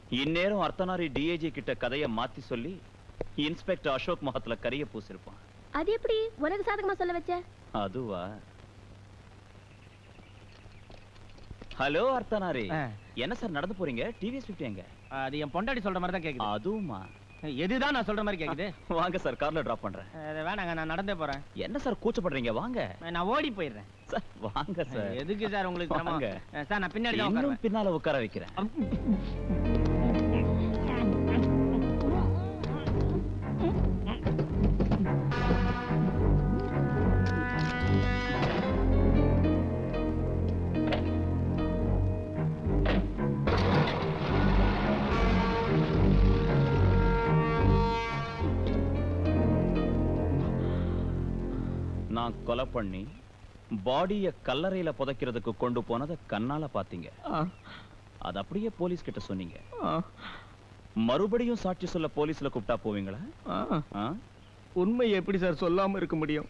இந்நேரம் அர்த்தனாரி டிஏஜி கிட்ட கதையை மாத்தி சொல்லி இன்ஸ்பெக்டர் அசோக் முகத்துல கரிய பூசிருப்பான் அது எப்படி உனக்கு சாதகமா சொல்ல வச்ச அதுவா ஹலோ அர்த்தனாரி ஆ. என்ன சார் நடந்து போறீங்க டிவிஎஸ் ஃபிஃப்டி எங்க அது என் பொண்டாடி சொல்ற மாதிரி தான் கேக்குது அதுவுமா எதுதான் நான் சொல்ற மாதிரி கேக்குது வாங்க சார் கார்ல டிராப் பண்றேன் அது வேணாங்க நான் நடந்தே போறேன் என்ன சார் கூச்சப்படுறீங்க வாங்க நான் ஓடி போயிடுறேன் சார் வாங்க சார் எதுக்கு சார் உங்களுக்கு சிரமம்? வாங்க. சார் நான் பின்னாடி தான் இன்னும் உட்காருவேன். பின்னால உட்கார வைக்கிறேன் நான் கொலை பண்ணி பாடிய கல்லறையில புதைக்கிறதுக்கு கொண்டு போனதை கண்ணால பாத்தீங்க அது அப்படியே போலீஸ் கிட்ட சொன்னீங்க மறுபடியும் சாட்சி சொல்ல போலீஸ்ல கூப்பிட்டா போவீங்களா ஆ? உண்மை எப்படி சார் சொல்லாம இருக்க முடியும்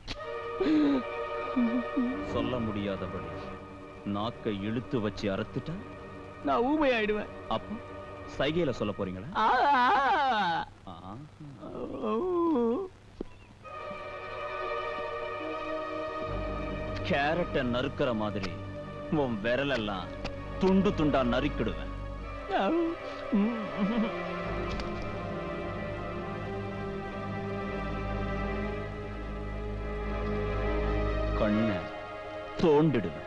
சொல்ல முடியாதபடி நாக்கை இழுத்து வச்சு அறுத்துட்டா நான் ஊமை ஆயிடுவேன் அப்போ சைகையில சொல்ல போறீங்களா ஆ, ஆ. ஆ. கேரட்டை நறுக்கிற மாதிரி உன் விரலெல்லாம் துண்டு துண்டா நறுக்கிடுவேன் கண்ணை தோண்டிடுவேன்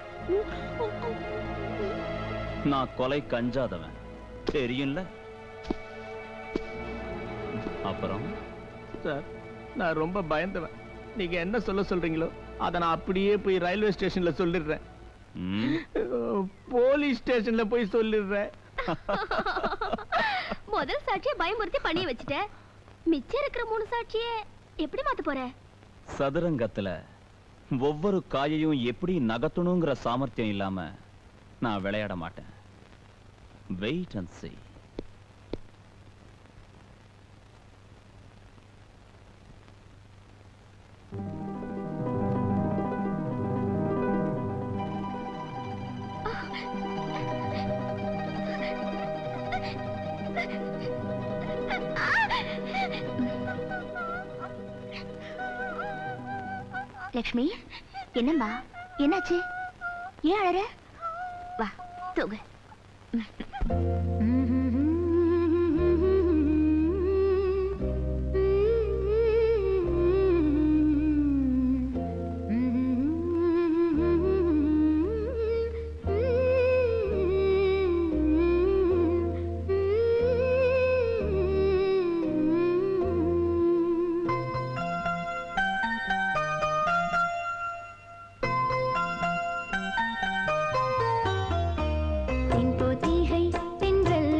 நான் கொலை கஞ்சாதவன் தெரியும்ல அப்புறம் சார் நான் ரொம்ப பயந்தவன் நீங்க என்ன சொல்ல சொல்றீங்களோ அதை நான் அப்படியே போய் ரயில்வே ஸ்டேஷன்ல சொல்லிடுறேன் ம், போலீஸ் ஸ்டேஷன்ல போய் சொல்லிடுறேன் முதல் சாட்சியை பயமுறுத்தி பண்ணி வச்சுட்ட மிச்சம் இருக்கிற மூணு சாட்சியை எப்படி மாத்த போற சதுரங்கத்துல ஒவ்வொரு காயையும் எப்படி நகர்த்தணுங்கிற சாமர்த்தியம் இல்லாம நான் விளையாட மாட்டேன் வெயிட் அண்ட் see லக்ஷ்மி என்னம்மா என்னாச்சு ஏன் அழற வா தூங்கு தென்பொதிகை தென்றல்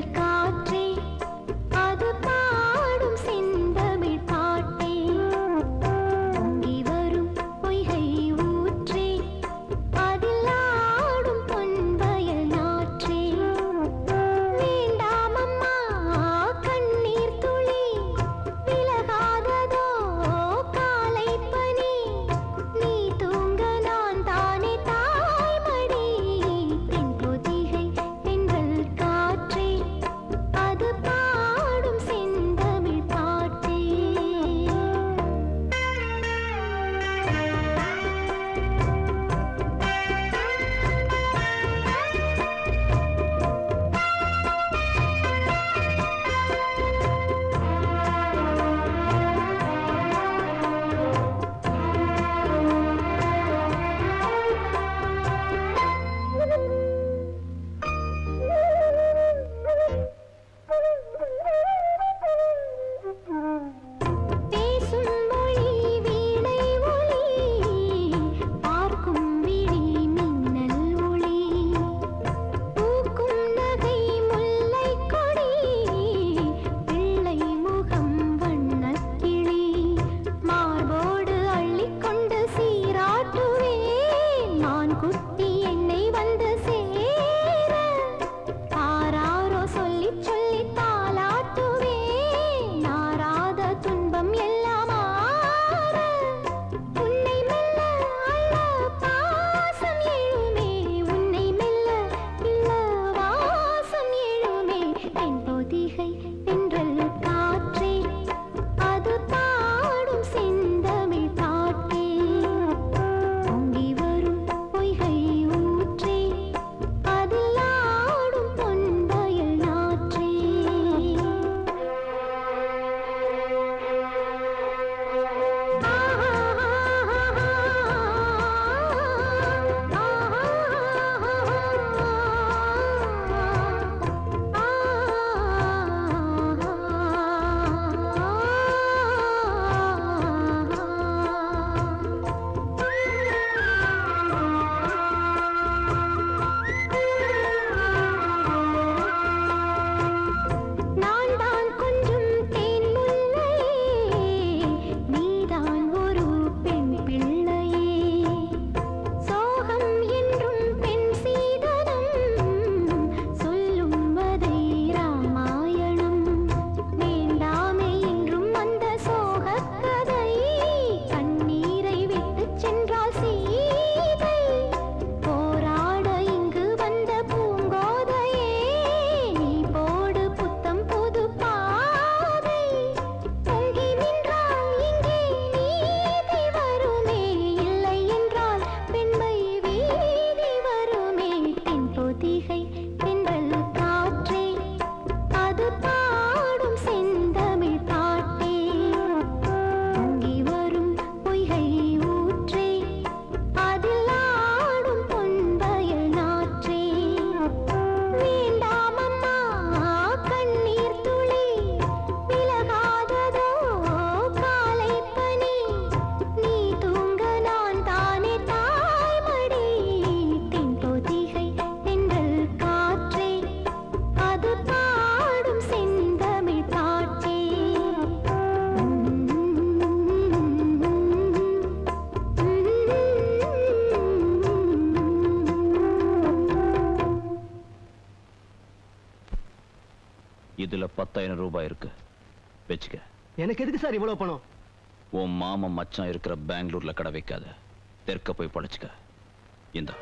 இதுல பத்தாயிரம் ரூபாய் இருக்கு வச்சுக்க எனக்கு எதுக்கு சார் இவ்வளவு பணம் உன் மாமன் மச்சான் இருக்கிற பெங்களூர்ல கடை வைக்காத தெற்க போய் பழச்சுக்க இந்த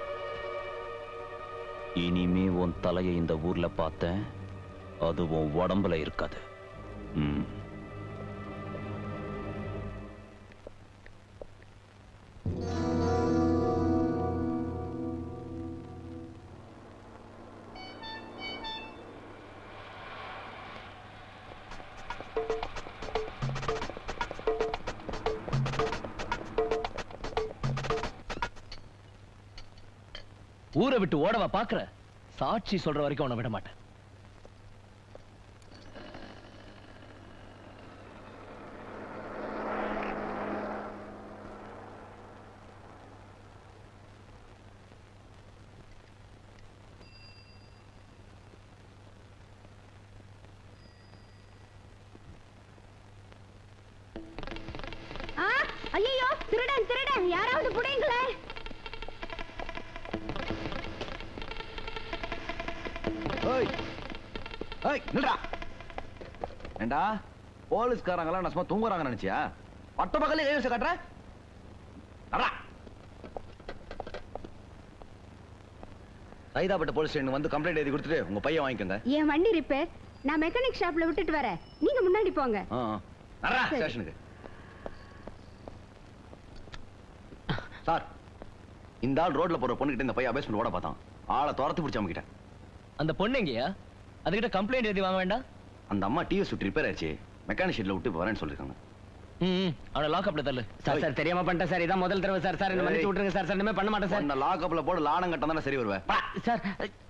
இனிமே உன் தலையை இந்த ஊர்ல பார்த்தேன் அது உன் உடம்புல இருக்காது ம் ஊரை விட்டு ஓடவா பாக்குற சாட்சி சொல்ற வரைக்கும் உன்னை விட மாட்டேன் ஆ ஐயோ திருடன் திருடன் யாராவது புடிங்களே ஏய் ஏய் நில்றா ஏண்டா போலீஸ்காரங்களாம் நான் சும்மா தூங்குறாங்க நினைச்சியா பட்ட பக்கத்துல கை வச்சு காட்டுற நடா சைதாப்பட்ட போலீஸ் ஸ்டேஷன் வந்து கம்ப்ளைண்ட் எழுதி கொடுத்துட்டு உங்க பையன் வாங்கிக்கோங்க என் வண்டி ரிப்பேர் நான் மெக்கானிக் ஷாப்ல விட்டுட்டு வரேன் நீங்க முன்னாடி போங்க ஆ ஆ. நடா சரி. ஸ்டேஷனுக்கு சார் இந்த ஆள் ரோட்ல போற பொண்ணுகிட்ட இந்த பையன் அபேஸ்மெண்ட் ஓட பார்த்தான் ஆளை துரத்து பிடிச்ச கிட்ட அந்த பொண்ணு எங்கயா அதுகிட்ட கம்ப்ளைண்ட் எழுதி வாங்க வேண்டாம் அந்த அம்மா டிவி சுட்டு ரிப்பேர் ஆச்சு மெக்கானிக் ஷெட்ல விட்டு இப்ப வரேன்னு சொல்லிருக்காங்க ம் அவனை லாக்அப்ல தள்ளு சார் சார் தெரியாம பண்ணிட்டேன் சார் இதான் முதல் தடவை சார் சார் என்ன மன்னிச்சு ஏய். விட்டுருங்க சார் சார் இனிமே பண்ண மாட்டேன் சார் உன்னை லாக்அப்ல போட்டு லாடம் கட்டம் தானே சரி வருவேன் சார்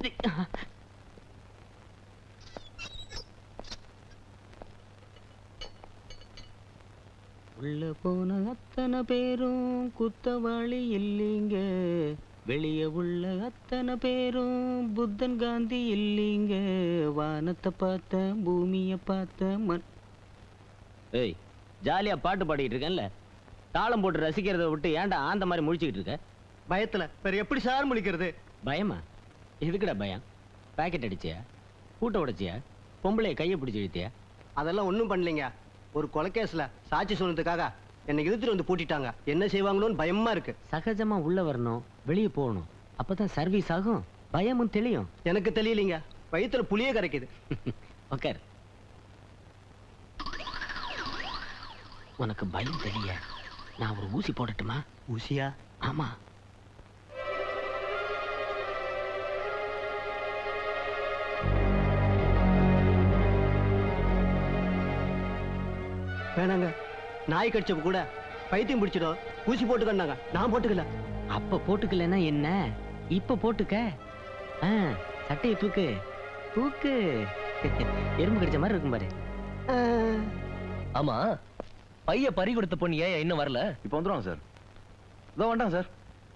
உள்ள போன அத்தனை பேரும் குத்தவாளி இல்லைங்க வெளிய உள்ள அத்தனை பேரும் புத்தன் காந்தி இல்லைங்க வானத்தை பார்த்த பூமிய பார்த்த மண் ஏய் ஜாலியா பாட்டு பாடிட்டு இருக்கேன்ல தாளம் போட்டு ரசிக்கிறத விட்டு ஏன்டா ஆந்த மாதிரி முழிச்சுக்கிட்டு இருக்க பயத்துல வேற எப்படி சார் முழிக்கிறது பயமா எதுக்குடா பயம் பாக்கெட் அடிச்சியா கூட்ட உடைச்சியா பொம்பளைய கையை பிடிச்சி இழுத்தியா அதெல்லாம் ஒண்ணும் பண்ணலைங்க ஒரு கொலைகேஸ்ல சாட்சி சொன்னதுக்காக என்னை இழுத்துட்டு வந்து பூட்டிட்டாங்க என்ன செய்வாங்களோன்னு பயமா இருக்கு சகஜமா உள்ள வரணும் வெளியே போகணும் அப்பதான் சர்வீஸ் ஆகும் பயமும் தெளியும் எனக்கு தெரியலீங்க வயித்துல புளியே கரைக்குது உக்கார் உனக்கு பயம் தெரிய நான் ஒரு ஊசி போடட்டுமா ஊசியா ஆமா வேணாங்க நாய் கடிச்சப்ப கூட பைத்தியம் பிடிச்சிடும் ஊசி போட்டுக்கன்னாங்க நான் போட்டுக்கல அப்ப போட்டுக்கலன்னா என்ன இப்ப போட்டுக்க ஆ, சட்டையை தூக்கு தூக்கு எறும்பு கடிச்ச மாதிரி இருக்கும் பாரு ஆமா பைய பறி கொடுத்த பொண்ணு ஏன் இன்னும் வரல இப்போ வந்துருவாங்க சார் இதோ வந்துட்டாங்க சார்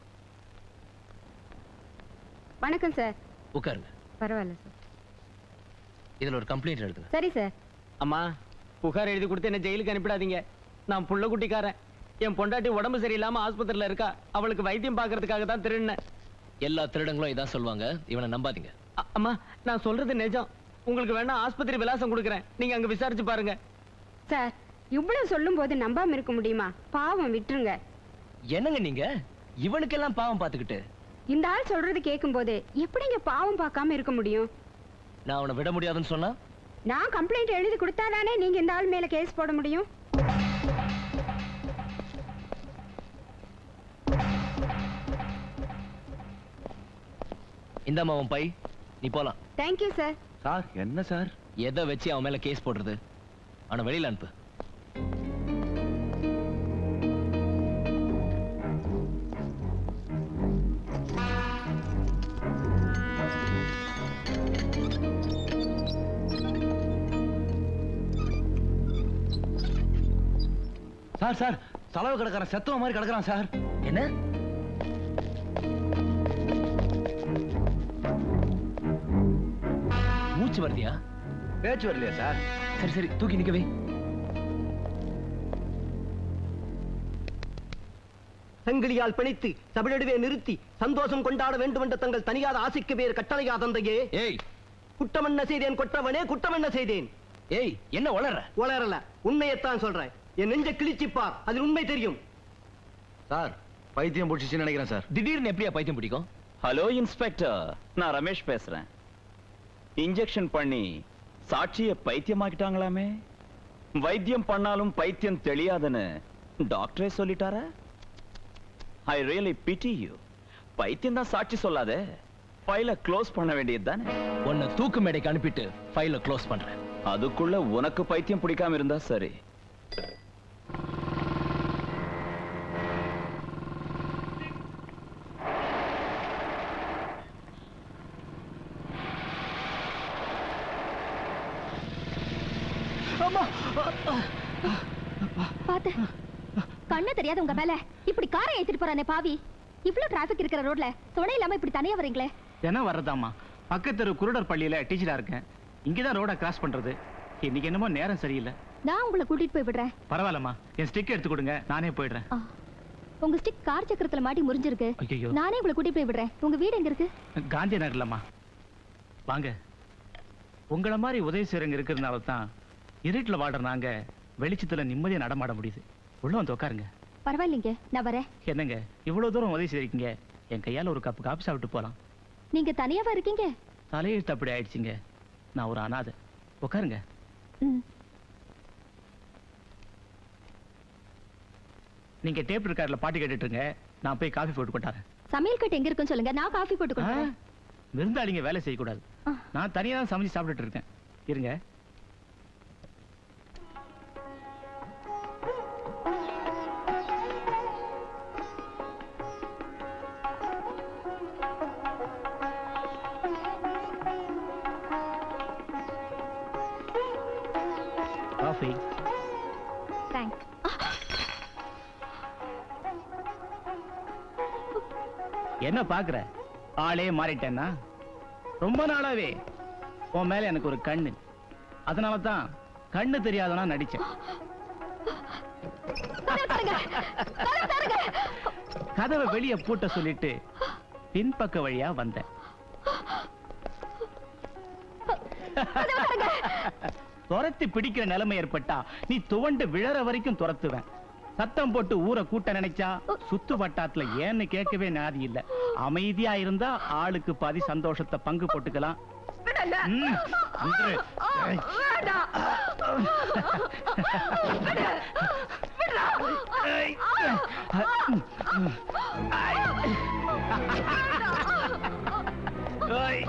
வணக்கம் சார் உட்காருங்க பரவாயில்ல சார் இதுல ஒரு கம்ப்ளைண்ட் எழுதுங்க சரி சார் அம்மா புகார் எழுதி கொடுத்து என்ன ஜெயிலுக்கு அனுப்பிடாதீங்க நான் புள்ள குட்டிக்காரன் என் பொண்டாட்டி உடம்பு சரியில்லாம ஆஸ்பத்திரியில இருக்கா அவளுக்கு வைத்தியம் பார்க்கறதுக்காக தான் திருடினேன் எல்லா திருடங்களும் இதான் சொல்லுவாங்க இவனை நம்பாதீங்க அ- அம்மா நான் சொல்றது நிஜம் உங்களுக்கு வேணா ஆஸ்பத்திரி விலாசம் கொடுக்குறேன் நீங்க அங்க விசாரிச்சு பாருங்க சார் இவ்வளவு சொல்லும் போது நம்பாம இருக்க முடியுமா பாவம் விட்டுருங்க என்னங்க நீங்க இவனுக்கெல்லாம் பாவம் பார்த்துக்கிட்டு இந்த ஆள் சொல்றது கேட்கும் போது எப்படிங்க பாவம் பார்க்காம இருக்க முடியும் நான் அவனை விட முடியாதுன்னு சொன்னா நான் கம்ப்ளைண்ட் எழுதி கொடுத்தாதானே நீங்க இந்த ஆள் மேல கேஸ் போட முடியும் இந்தாம்மா அவன் பை நீ போலாம் தேங்க்யூ சார் சார் என்ன சார் எதை வச்சு அவன் மேல கேஸ் போடுறது அவனை வெளியில அனுப்பு சார் சார் செலவு கிடக்குறான் செத்தவ மாதிரி கிடக்குறான் சார் என்ன மூச்சு வருதியா பேச்சு வரலையா சார் சரி சரி தூக்கி நிக்கவே சங்கிலியால் பிணைத்து சபிலடுவே நிறுத்தி சந்தோஷம் கொண்டாட வேண்டும் என்ற தங்கள் தனியாத ஆசைக்கு வேறு கட்டளையா தந்தையே ஏய் குற்றம் என்ன செய்தேன் கொற்றவனே குற்றம் என்ன செய்தேன் ஏய் என்ன வளர்ற உளறல உண்மையைத்தான் சொல்றேன் என் நெஞ்ச கிழிச்சிப்பார் அதில் உண்மை தெரியும் சார் பைத்தியம் பிடிச்சிச்சுன்னு நினைக்கிறேன் சார் திடீர்னு எப்படியா பைத்தியம் பிடிக்கும் ஹலோ இன்ஸ்பெக்டர் நான் ரமேஷ் பேசுறேன் இன்ஜெக்ஷன் பண்ணி சாட்சிய பைத்தியமாக்கிட்டாங்களாமே வைத்தியம் பண்ணாலும் பைத்தியம் தெளியாதுன்னு டாக்டரே சொல்லிட்டாரா ஐ ரியலி பிட்டி யூ பைத்தியம் தான் சாட்சி சொல்லாதே ஃபைலை க்ளோஸ் பண்ண வேண்டியது தானே உன்னை தூக்கு மேடைக்கு அனுப்பிட்டு ஃபைல க்ளோஸ் பண்றேன் அதுக்குள்ள உனக்கு பைத்தியம் பிடிக்காம இருந்தா சரி பாத்து கண்ணு தெரியாது உங்க மேல இப்படி காரை ஏத்திட்டு போறானே பாவி இவ்ளோ டிராபிக் இருக்கிற ரோட்ல துணை இல்லாம இப்படி தனியா வரீங்களே என்ன வர்றதாம்மா பக்கத்து குருடர் பள்ளியில டீச்சரா இருக்கேன் இங்கதான் ரோட கிராஸ் பண்றது இன்னைக்கு என்னமோ நேரம் சரியில்லை நான் உங்களை கூட்டிட்டு போய் விடுறேன் பரவாயில்லம்மா என் ஸ்டிக் எடுத்து கொடுங்க நானே போயிடுறேன் ஆ. உங்க ஸ்டிக் கார் சக்கரத்துல மாட்டி முறிஞ்சிருக்கு ஐயையோ. நானே உங்களை கூட்டிட்டு போய் விடுறேன் உங்க வீடு எங்க இருக்கு காந்தி நகர்லம்மா வாங்க உங்கள மாதிரி உதவி செய்றவங்க இருக்கிறதுனால தான் இருட்டுல வாடுற நாங்க வெளிச்சத்துல நிம்மதியா நடமாட முடியுது உள்ள வந்து உட்காருங்க பரவாயில்லைங்க நான் வரேன் என்னங்க இவ்வளவு தூரம் உதவி செய்றீங்க என் கையால ஒரு கப் காபி சாப்பிட்டு போலாம் நீங்க தனியாவா இருக்கீங்க தலையெழுத்து அப்படி ஆயிடுச்சுங்க நான் ஒரு அனாதை உட்காருங்க ம். நீங்க டேப் ரெக்கார்ட்ல பாட்டு கேட்டுட்டு இருங்க நான் போய் காஃபி போட்டு கொண்டாரேன் சமையல் கட்டு எங்க இருக்குன்னு சொல்லுங்க நான் காஃபி போட்டு கொடுக்குறேன் விருந்தாளிங்க வேலை செய்யக்கூடாது ஆ. நான் தனியா தான் சமைச்சு சாப்பிட்டுட்டு இருக்கேன் இருங்க காஃபி தேங்க்ஸ் என்ன பாக்குற ஆளே மாறிட்டேன்னா ரொம்ப நாளாவே உன் மேல எனக்கு ஒரு கண்ணு அதனால தான் கண்ணு தெரியாதனா நடிச்சேன் கதவை வெளிய பூட்ட சொல்லிட்டு பின்பக்க வழியா வந்தேன் துரத்தி பிடிக்கிற நிலைமை ஏற்பட்டா நீ துவண்டு விழற வரைக்கும் துரத்துவேன் சத்தம் போட்டு ஊரை கூட்ட நினைச்சா சுத்து வட்டாத்துல ஏன்னு கேட்கவே நாதி இல்ல அமைதியா இருந்தா ஆளுக்கு பாதி சந்தோஷத்தை பங்கு போட்டுக்கலாம் ம், வந்துரு. ஏய். ஏய். ஏய்.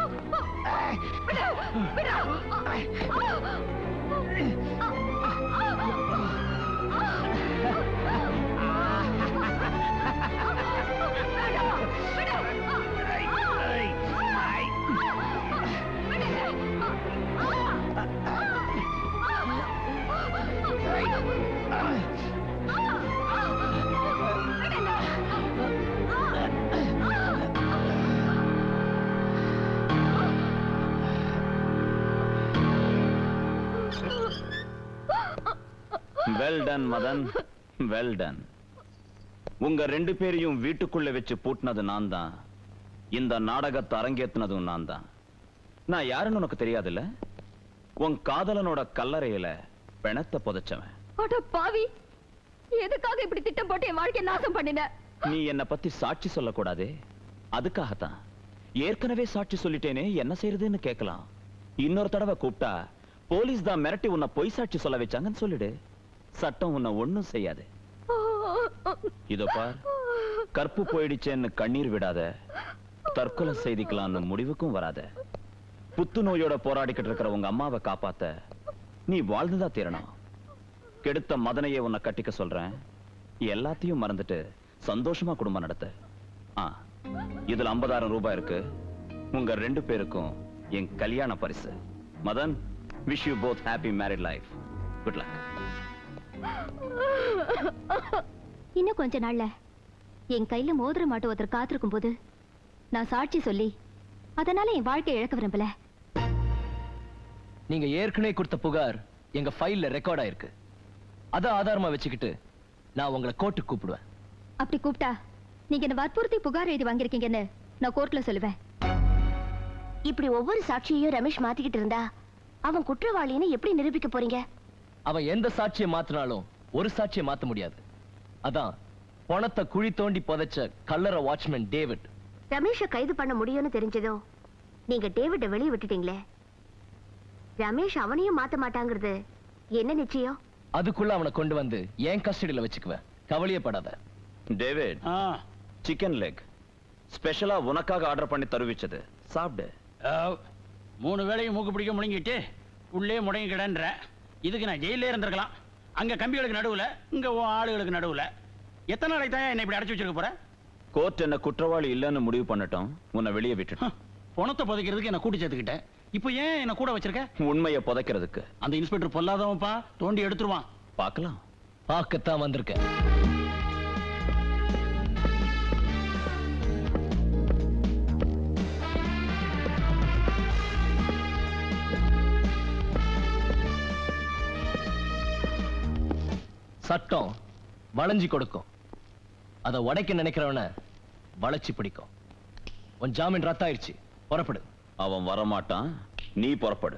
Well done Madan well done உங்க ரெண்டு பேரையும் வீட்டுக்குள்ள வச்சு பூட்டினது நான் தான் இந்த நாடகத்தை அரங்கேத்துனதும் நான் தான் நான் யாருன்னு உனக்கு தெரியாதுல்ல உன் காதலனோட கல்லறையில பிணத்தை புதைச்சவன் அட பாவி எதுக்காக இப்படி திட்டம் போட்டு என் வாழ்க்கைய நாசம் பண்ணின நீ என்ன பத்தி சாட்சி சொல்லக்கூடாதே அதுக்காகத்தான் ஏற்கனவே சாட்சி சொல்லிட்டேனே என்ன செய்யறதுன்னு கேட்கலாம் இன்னொரு தடவை கூப்பிட்டா போலீஸ் தான் மிரட்டி உன்னை பொய் சாட்சி சொல்ல வச்சாங்கன்னு சொல்லிடு சட்டம் உன்னை ஒண்ணும் செய்யாது இதோ பார் கற்பு போயிடுச்சேன்னு கண்ணீர் விடாத தற்கொலை செய்திக்கலாம்னு முடிவுக்கும் வராத புத்துநோயோட போராடிக்கிட்டு இருக்கிற உங்க அம்மாவை காப்பாத்த நீ வாழ்ந்துதான் தீரணும் கெடுத்த மதனையே உன்னை கட்டிக்க சொல்றேன் எல்லாத்தையும் மறந்துட்டு சந்தோஷமா குடும்பம் நடத்த ஆ இதுல 50000 ரூபாய் இருக்கு உங்க ரெண்டு பேருக்கும் என் கல்யாண பரிசு Madan wish you both happy married life good luck இன்னும் கொஞ்ச நாள்ல என் கையில மோதிர மாட்டு ஒருத்தர் காத்திருக்கும் போது நான் சாட்சி சொல்லி அதனால என் வாழ்க்கையை இழக்க விரும்பல நீங்க ஏற்கனவே கொடுத்த புகார் எங்க ஃபைல்ல ரெக்கார்ட் ஆயிருக்கு அத ஆதாரமா வச்சுக்கிட்டு நான் உங்களை கோர்ட்டுக்கு கூப்பிடுவேன் அப்படி கூப்பிட்டா நீங்க என்ன வற்புறுத்தி புகார் எழுதி வாங்கியிருக்கீங்கன்னு நான் கோர்ட்ல சொல்லுவேன் இப்படி ஒவ்வொரு சாட்சியையும் ரமேஷ் மாத்திக்கிட்டு இருந்தா அவன் குற்றவாளின்னு எப்படி நிரூபிக்க போறீங்க அவன் எந்த சாட்சியை மாத்தினாலும் ஒரு சாட்சியை மாத்த முடியாது அதான் பணத்தை குழி தோண்டி புதைச்ச கல்லற வாட்ச்மேன் டேவிட் ரமேஷை கைது பண்ண முடியும்னு தெரிஞ்சதும் நீங்க டேவிட வெளியே விட்டுட்டீங்களே ரமேஷ் அவனையும் மாத்த மாட்டாங்கிறது என்ன நிச்சயம் அதுக்குள்ள அவனை கொண்டு வந்து என் கஸ்டடியில வச்சுக்குவேன் கவலையப்படாத டேவிட் சிக்கன் லெக் ஸ்பெஷலா உனக்காக ஆர்டர் பண்ணி தருவிச்சது சாப்பிடு மூணு வேளையும் மூக்கு பிடிக்க முழுங்கிட்டு உள்ளே முடங்கி கிடன்ற இதுக்கு நான் ஜெயிலே இருந்திருக்கலாம் அங்க கம்பிகளுக்கு நடுவுல இங்க உன் ஆளுகளுக்கு நடுவுல எத்தனை நாளைக்கு தான் என்ன இப்படி அடைச்சு வச்சிருக்க போற கோர்ட் என்ன குற்றவாளி இல்லைன்னு முடிவு பண்ணட்டும் உன்னை வெளியே விட்டுட்டேன் ஹம், பணத்தை புதைக்கிறதுக்கு என்ன கூட்டி சேர்த்துக்கிட்டேன் இப்போ ஏன் என்ன கூட வச்சிருக்க உண்மையை புதைக்கிறதுக்கு அந்த இன்ஸ்பெக்டர் பொல்லாதவன்ப்பா தோண்டி எடுத்துருவான் பார்க்கலாம் பார்க்கத்தான் வந்திருக்கேன் சட்டம் வளைஞ்சு கொடுக்கும் அதை உடைக்க நினைக்கிறவன வளைச்சு பிடிக்கும் உன் ஜாமீன் ரத்தாயிருச்சு புறப்படு அவன் வரமாட்டான் நீ புறப்படு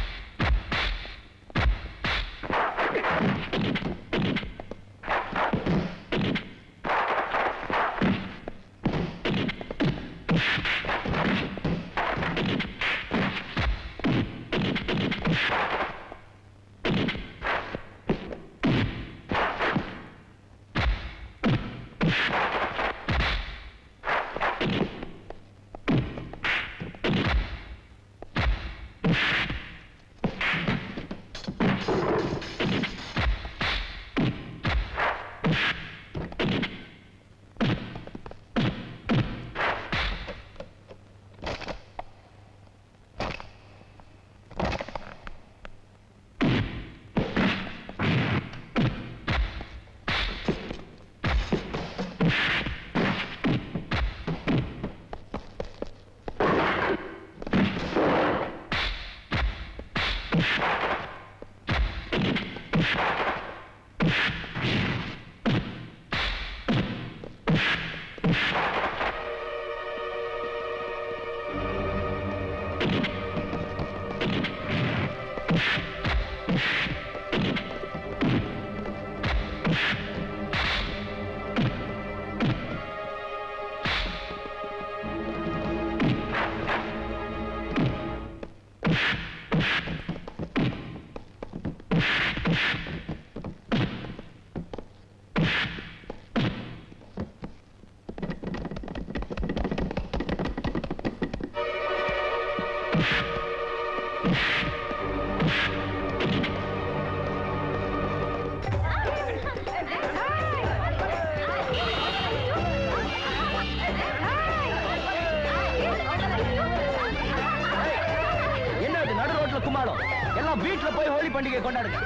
என்ன இது நடு ரோட்ல கும்மாளம் எல்லாம் வீட்ல போய் ஹோலி பண்டிகை கொண்டாடுங்க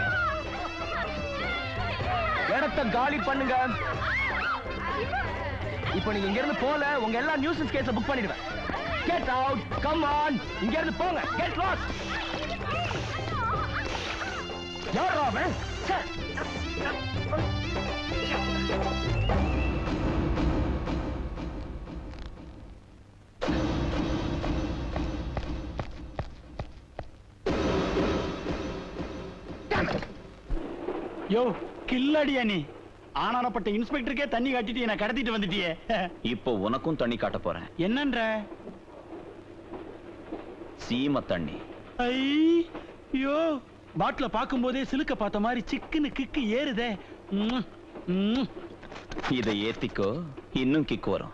இடத்த காலி பண்ணுங்க இப்போ நீங்க இங்க இருந்து போல உங்க எல்லா நியூசன்ஸ் கேஸ புக் பண்ணிடுவேன் கெட் அவுட் கம் ஆன் இங்க இருந்து போங்க கெட் லாஸ்ட் யார் அவன் ச்சே. யோ கில்லடியா நீ ஆனானப்பட்ட இன்ஸ்பெக்டருக்கே தண்ணி காட்டிட்டு என்ன கடத்திட்டு வந்துட்டியே இப்போ உனக்கும் தண்ணி காட்ட போறேன் என்னன்ற சீம தண்ணி ஐ யோ பாட்டில பார்க்கும்போதே சிலுக்க பார்த்த மாதிரி சிக்குன்னு கிக்கு ஏறுதே ம், ம். இதை ஏத்திக்கோ இன்னும் கிக் வரும்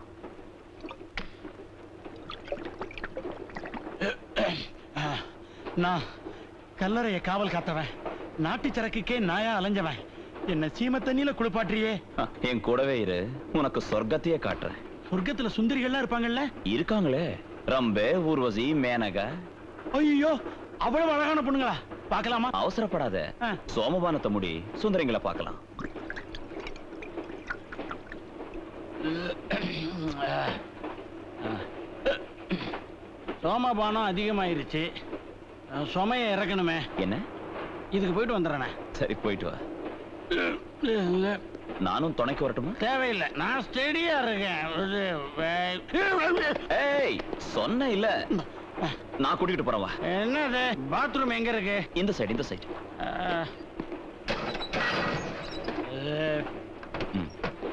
நான் கல்லறைய காவல் காத்தவன் நாட்டு சரக்குக்கே நாயா அலைஞ்சவன் என்ன சீம தண்ணியில குளிப்பாட்டுறியே ஹ, என் கூடவே இரு உனக்கு சொர்க்கத்தையே காட்டுறேன் சொர்க்கத்துல சுந்தரிகள்லாம் இருப்பாங்கல்ல இருக்காங்களே ரம்பே ஊர்வசி மேனகா ஐயோ அவ்வளவு அழகான பொண்ணுங்களா பார்க்கலாமா அவசரப்படாத ஆ. சோமபானத்தை முடி சுந்தரிங்களை பார்க்கலாம் சோமபானம் அதிகமாயிருச்சு அஹ், சுமைய இறக்கணுமே என்ன இதுக்கு போயிட்டு வந்துடுறேனே சரி போயிட்டு வா நானும் துணைக்கு வரட்டுமா தேவையில்லை நான் ஸ்டெடியா இருக்கேன் இது, வே- ஏய் சொன்ன இல்ல நான் கூட்டிட்டு போறேன் வா என்னது பாத்ரூம் எங்க இருக்கு இந்த சைடு இந்த சைடு அஹ், அஹ், ம்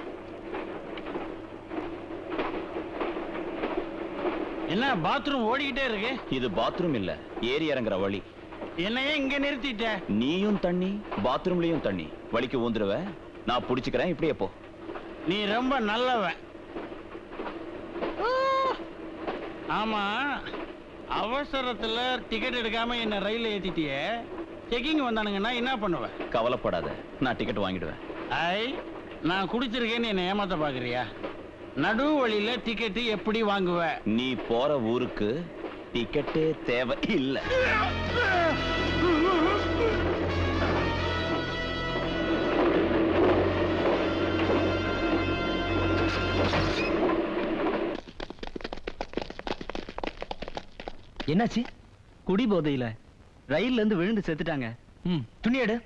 என்ன பாத்ரூம் ஓடிக்கிட்டே இருக்கு இது பாத்ரூம் இல்ல ஏறி இறங்குற வழி என்னையே இங்க நிறுத்திட்ட நீயும் தண்ணி பாத்ரூம்லயும் தண்ணி வலிக்கு ஊந்துருவ நான் புடிச்சுக்கிறேன் இப்படியே போ நீ ரொம்ப நல்லவன் ஊ! ஆமா அவசரத்துல டிக்கெட் எடுக்காம என்ன ரயில்ல ஏத்திட்டியே செக்கிங் வந்தானுங்கன்னா என்ன பண்ணுவ கவலைப்படாத நான் டிக்கெட் வாங்கிடுவேன் ஐ நான் குடிச்சிருக்கேன்னு என்ன ஏமாத்த பாக்குறியா நடு வழியில டிக்கெட் எப்படி வாங்குவ நீ போற ஊருக்கு டிக்கெட்டே தேவை இல்ல என்னாச்சு குடி போதையில ரயில்ல இருந்து விழுந்து செத்துட்டாங்க ம் துணி எடு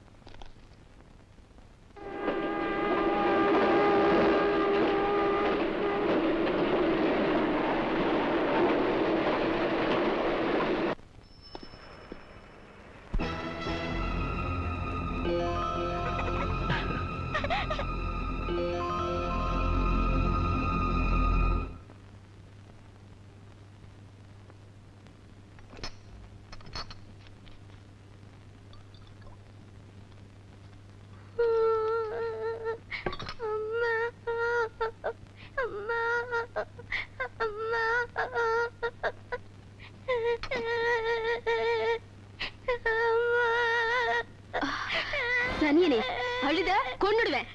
சனியனே அழுத கொன்னுடுவேன்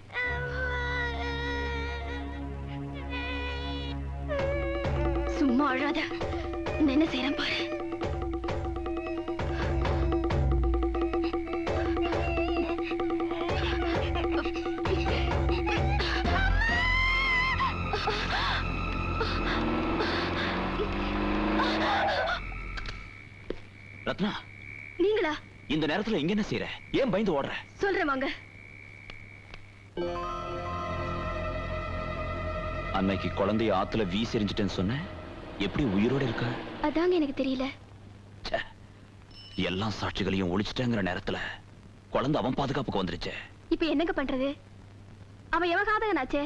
சும்மா அழாத நான் என்ன செய்யறேன் பாரு ரத்னா நீங்களா இந்த நேரத்துல இங்க என்ன செய்யற ஏன் பயந்து ஓடுற சொல்றேன் வாங்க அன்னைக்கு குழந்தைய ஆத்துல வீசி எறிஞ்சிட்டேன்னு சொன்ன எப்படி உயிரோட இருக்க அதாங்க எனக்கு தெரியல ச்சே. எல்லா சாட்சிகளையும் ஒழிச்சிட்டேங்கிற நேரத்துல குழந்தை அவன் பாதுகாப்புக்கு வந்துருச்சே இப்ப என்னங்க பண்றது அவன் எவன் காதகனாச்சே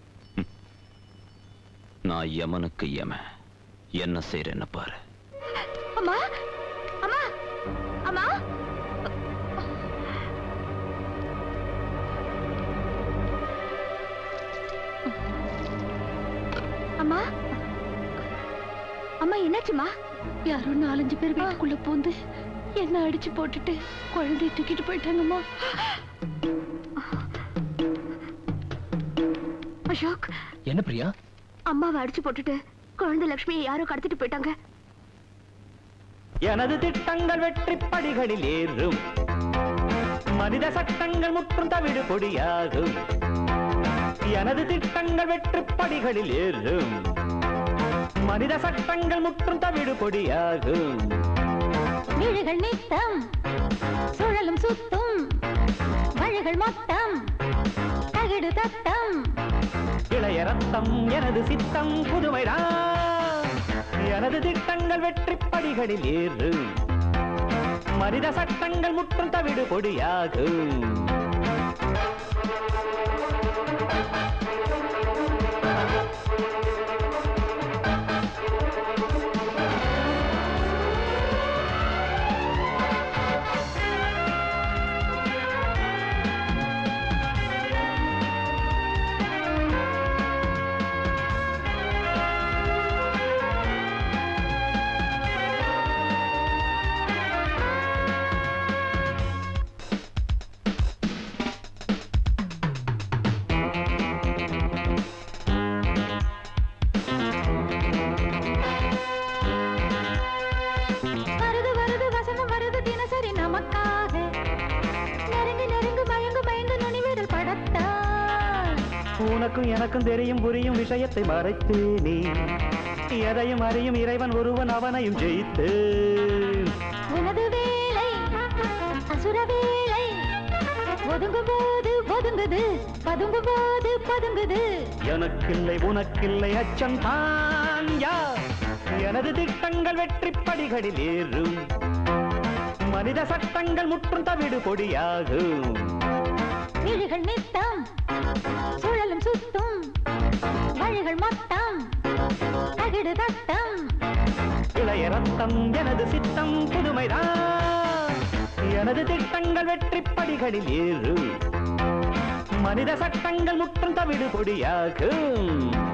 நான் யமனுக்கு யமன் என்ன செய்யறேன்னு பாரு அம்மா அம்மா அம்மா அம்மா அம்மா என்னாச்சுமா யாரோ நாலஞ்சு பேர் வீட்டுக்குள்ள பூந்து என்ன அடிச்சு போட்டுட்டு குழந்தைய தூக்கிட்டு போயிட்டாங்கம்மா அசோக் என்ன பிரியா அம்மாவை அடிச்சு போட்டுட்டு குழந்தை லக்ஷ்மியை யாரோ கடத்திட்டு போயிட்டாங்க எனது திட்டங்கள் வெற்றி படிகளில் ஏறும் மனித சட்டங்கள் முற்றும் தவிடு பொடியாகும் எனது திட்டங்கள் வெற்றி படிகளில் ஏறும் மனித சட்டங்கள் முற்றும் தவிடு பொடியாகும் வீடுகள் நித்தம் சுழலும் சுத்தும் வழிகள் மொத்தம் தகிடு தத்தம் இளைய ரத்தம் எனது சித்தம் புதுமைதான் எனது திட்டங்கள் வெற்றி படிகளில் ஏறும் மனித சட்டங்கள் முற்றும் தவிடு பொடியாகும் வருது வருது வசனம் வருது தினசரி நமக்காக நெருங்கு நெருங்கு மயங்கு மயங்கு நுனிவிரல் படத்தான் உனக்கும் எனக்கும் தெரியும் புரியும் விஷயத்தை மறைத்து நீ எதையும் அறியும் இறைவன் ஒருவன் அவனையும் ஜெயித்து உனது வேலை அசுர வேலை ஒதுங்கும் போது ஒதுங்குது பதுங்கும் போது பதுங்குது எனக்கில்லை உனக்கில்லை அச்சம் தான் யா எனது திட்டங்கள் வெற்றி படிகளில் ஏறும் மனித சட்டங்கள் முற்றும் தவிடு பொடியாகும் விழிகள் நித்தம் சுழலும் சுத்தும் வழிகள் மொத்தம் தகிடு தட்டம் இளைய ரத்தம் எனது சித்தம் புதுமைதான் எனது திட்டங்கள் வெற்றி படிகளில் ஏறும் மனித சட்டங்கள் முற்றும் தவிடு பொடியாகும்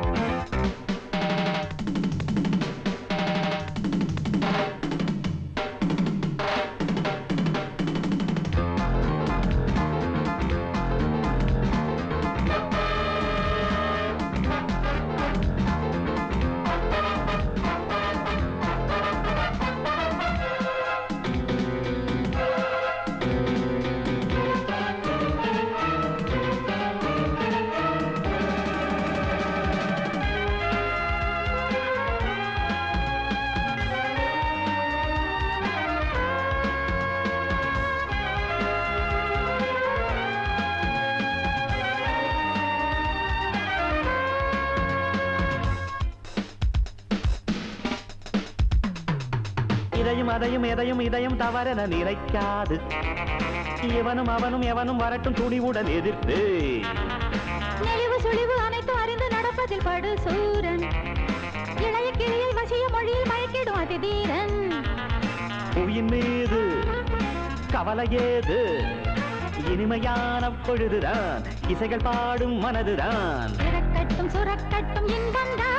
இதையும் அதையும் எதையும் இதயம் தவறென நினைக்காது இவனும் அவனும் எவனும் வரட்டும் துணிவுடன் எதிர்த்து நெளிவு சுழிவு அனைத்தும் அறிந்து நடப்பதில் படு சூரன் இளைய கிளியை வசிய மொழியில் மயக்கிடும் அதிதீரன் புவியின் மீது கவலை ஏது இனிமையான பொழுதுதான் இசைகள் பாடும் மனதுதான் இறக்கட்டும் சுரக்கட்டும் இன்பம் தான்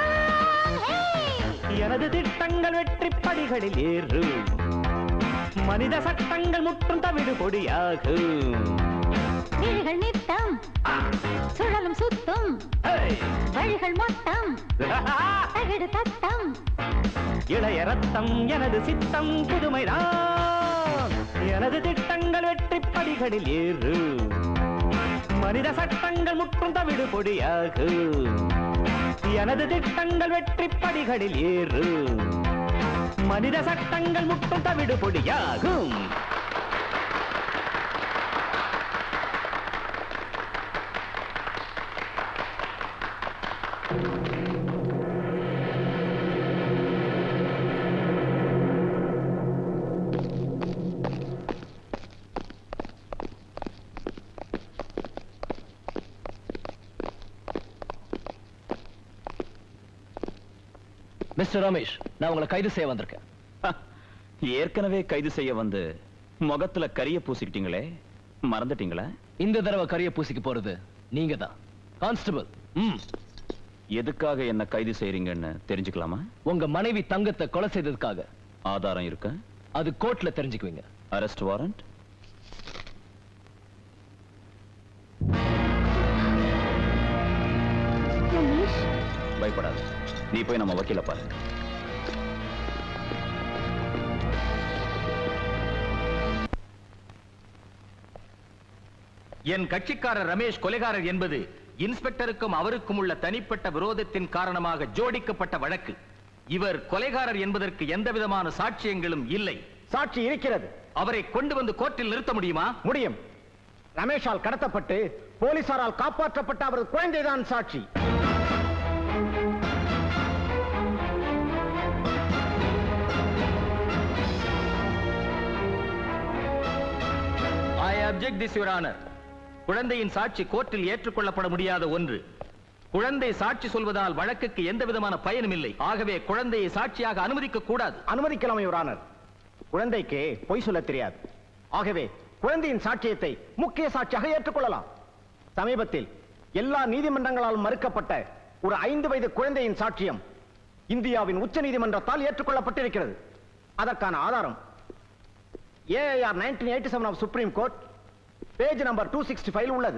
எனது திட்டங்கள் வெற்றி படிகளில் ஏறும் மனித சட்டங்கள் முற்றும் தவிடு பொடியாகும் விழிகள் நித்தம் சுழலும் சுத்தும் வழிகள் மொத்தம் தகிடு தட்டம் இளைய ரத்தம் எனது சித்தம் புதுமைதான் எனது திட்டங்கள் வெற்றி படிகளில் ஏறும் மனித சட்டங்கள் முற்றும் தவிடு பொடியாகும் எனது திட்டங்கள் வெற்றி படிகளில் ஏறும் மனித சட்டங்கள் முற்றும் தவிடு பொடியாகும் மிஸ்டர் ரமேஷ் நான் உங்களை கைது செய்ய வந்திருக்கேன் ஏற்கனவே கைது செய்ய வந்து முகத்துல கரிய பூசிக்கிட்டீங்களே மறந்துட்டீங்களா இந்த தடவை கரிய பூசிக்கு போறது நீங்க தான் கான்ஸ்டபிள் ம் எதுக்காக என்ன கைது செய்றீங்கன்னு தெரிஞ்சுக்கலாமா உங்க மனைவி தங்கத்தை கொலை செய்ததுக்காக ஆதாரம் இருக்கா அது கோர்ட்ல தெரிஞ்சுக்குவீங்க அரெஸ்ட் வாரண்ட் ரமேஷ் பயப்படாத நீ போய் நம்ம வக்கீல பாரு என் கட்சிக்காரர் ரமேஷ் கொலைகாரர் என்பது இன்ஸ்பெக்டருக்கும் அவருக்கும் உள்ள தனிப்பட்ட விரோதத்தின் காரணமாக ஜோடிக்கப்பட்ட வழக்கு இவர் கொலைகாரர் என்பதற்கு எந்த விதமான சாட்சியங்களும் இல்லை சாட்சி இருக்கிறது அவரை கொண்டு வந்து கோர்ட்டில் நிறுத்த முடியுமா முடியும் ரமேஷால் கடத்தப்பட்டு போலீசாரால் காப்பாற்றப்பட்ட அவரது குழந்தைதான் சாட்சி I object this your honour குழந்தையின் சாட்சி கோர்ட்டில் ஏற்றுக்கொள்ளப்பட முடியாத ஒன்று குழந்தை சாட்சி சொல்வதால் வழக்குக்கு எந்த விதமான பயனும் இல்லை ஆகவே குழந்தையை சாட்சியாக அனுமதிக்க கூடாது அனுமதிக்கலாம் யுவரானர் குழந்தைக்கு பொய் சொல்ல தெரியாது ஆகவே குழந்தையின் சாட்சியத்தை முக்கிய சாட்சியாக ஏற்றுக்கொள்ளலாம் சமீபத்தில் எல்லா நீதிமன்றங்களாலும் மறுக்கப்பட்ட ஒரு ஐந்து வயது குழந்தையின் சாட்சியம் இந்தியாவின் உச்ச நீதிமன்றத்தால் ஏற்றுக்கொள்ளப்பட்டிருக்கிறது அதற்கான ஆதாரம் AIR nineteen eighty seven of Supreme Court page number two sixty five உள்ளது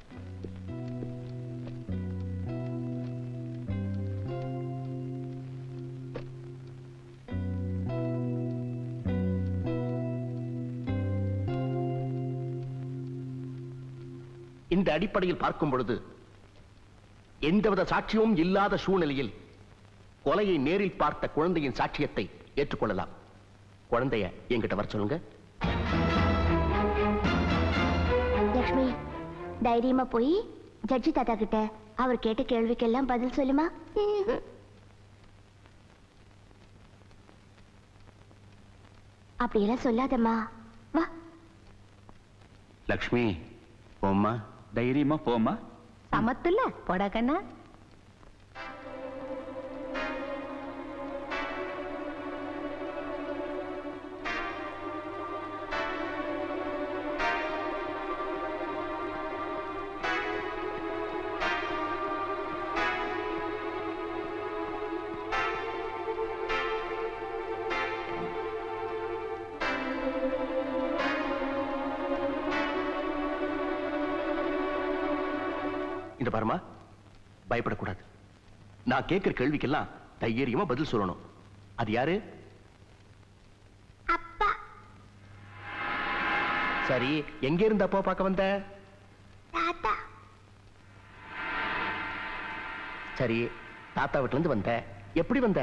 இந்த அடிப்படையில் பார்க்கும் பொழுது எந்தவித சாட்சியமும் இல்லாத சூழ்நிலையில் கொலையை நேரில் பார்த்த குழந்தையின் சாட்சியத்தை ஏற்றுக்கொள்ளலாம் குழந்தைய என்கிட்ட வர சொல்லுங்க லக்ஷ்மி தைரியமா போய் ஜட்ஜி தாத்தா கிட்ட அவர் கேட்ட கேள்விக்கெல்லாம் பதில் சொல்லுமா அப்படியெல்லாம் சொல்லாதம்மா வா லக்ஷ்மி போம்மா தைரியமா போமா சமத்துல போடா கண்ணா இந்த பாருமா பயப்படக்கூடாது நான் கேட்கிற கேள்விக்கெல்லாம் தைரியமா பதில் சொல்லணும் அது யாரு அப்பா சரி எங்க இருந்து அப்பா பார்க்க வந்த தாத்தா சரி தாத்தா வீட்டுல இருந்து வந்த எப்படி வந்த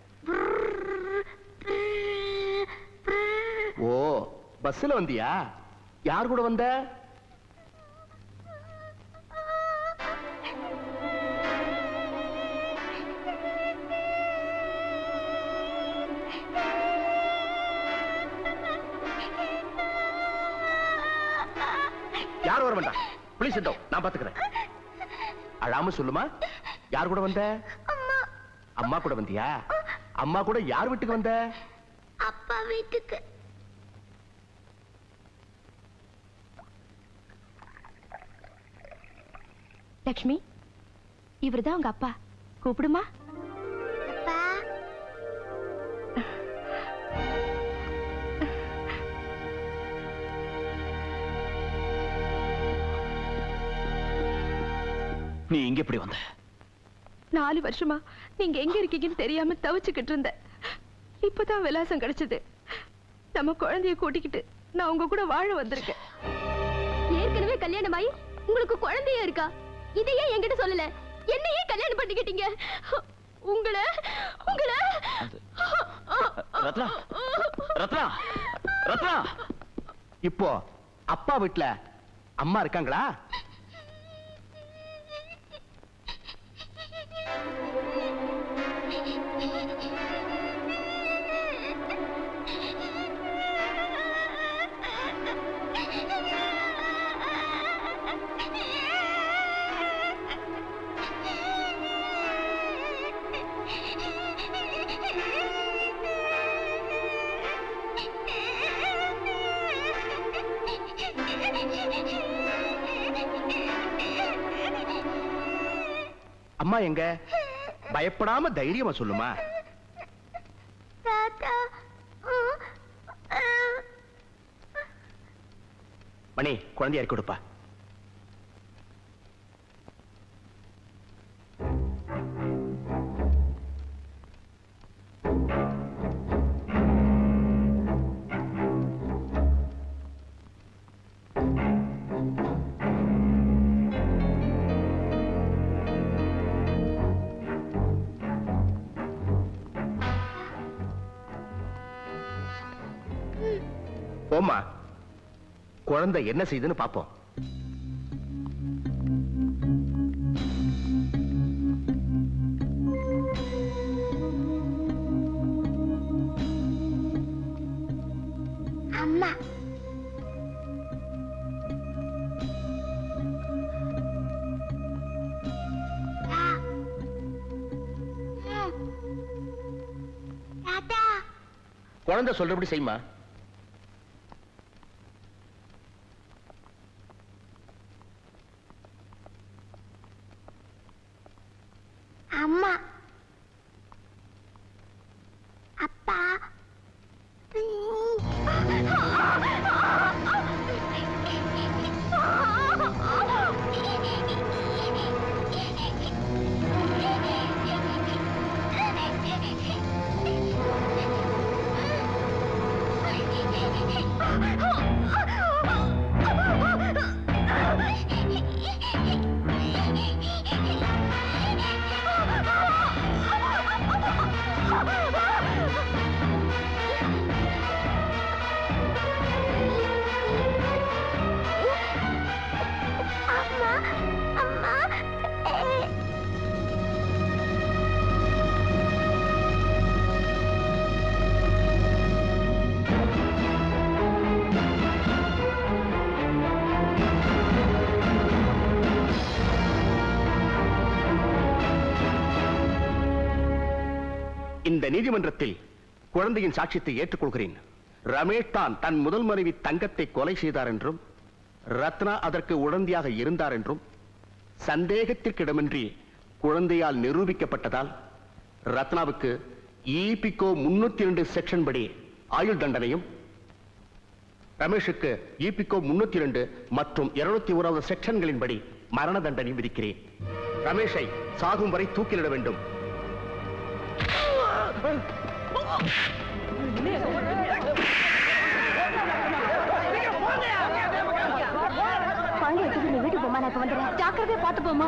ஓ பஸ்ல வந்தியா யார் கூட வந்த யார் வர வேண்டாம் ப்ளீஸ் நான் பாத்துக்கிறேன் அழாம சொல்லுமா யார் கூட வந்த அம்மா கூட வந்தியா அம்மா கூட யார் வீட்டுக்கு வந்த அப்பா வீட்டுக்கு லக்ஷ்மி இவர்தான் உங்க அப்பா கூப்பிடுமா நீ இங்க எப்படி வந்த நாலு வருஷமா நீங்க எங்க இருக்கீங்கன்னு தெரியாம தவிச்சுக்கிட்டு இருந்தேன் இப்பதான் விலாசம் கிடைச்சது நம்ம குழந்தைய கூட்டிக்கிட்டு நான் உங்க கூட வாழ வந்திருக்கேன் ஏற்கனவே கல்யாணம் ஆகி உங்களுக்கு குழந்தைய இருக்கா இதையே என்கிட்ட சொல்லல என்னையே கல்யாணம் பண்ணிக்கிட்டீங்க உங்களை உங்களை ரத்னா ரத்னா ரத்னா இப்போ அப்பா வீட்டுல அம்மா இருக்காங்களா அம்மா எங்க பயப்படாம தைரியமா சொல்லுமா தாத்தா மணி குழந்தைய இறக்கி கொடுப்பா போம்மா குழந்தை என்ன செய்யுதுன்னு பாப்போம் அம்மா தாத்தா குழந்தை சொல்றபடி செய்யுமா அம்மா அப்பா இந்த நீதிமன்றத்தில் குழந்தையின் சாட்சியத்தை ஏற்றுக்கொள்கிறேன் ரமேஷ் தான் தன் முதல் மனைவி தங்கத்தை கொலை செய்தார் என்றும் ரத்னா அதற்கு உடந்தையாக இருந்தார் என்றும் சந்தேகத்திற்கிடமின்றி குழந்தையால் நிரூபிக்கப்பட்டதால் ரத்னாவுக்கு இபிகோ முன்னூத்தி இரண்டு செக்ஷன் படி ஆயுள் தண்டனையும் ரமேஷுக்கு இபிகோ முன்னூத்தி இரண்டு மற்றும் இருநூத்தி ஓராவது செக்ஷன்களின்படி மரண தண்டனை விதிக்கிறேன் ரமேஷை சாகும் வரை தூக்கிலிட வேண்டும் குழந்தைய தூக்கி நீ வீட்டுக்கு போமா நான் இப்ப வந்துடுறேன் ஜாக்கிரதையா பார்த்து போமா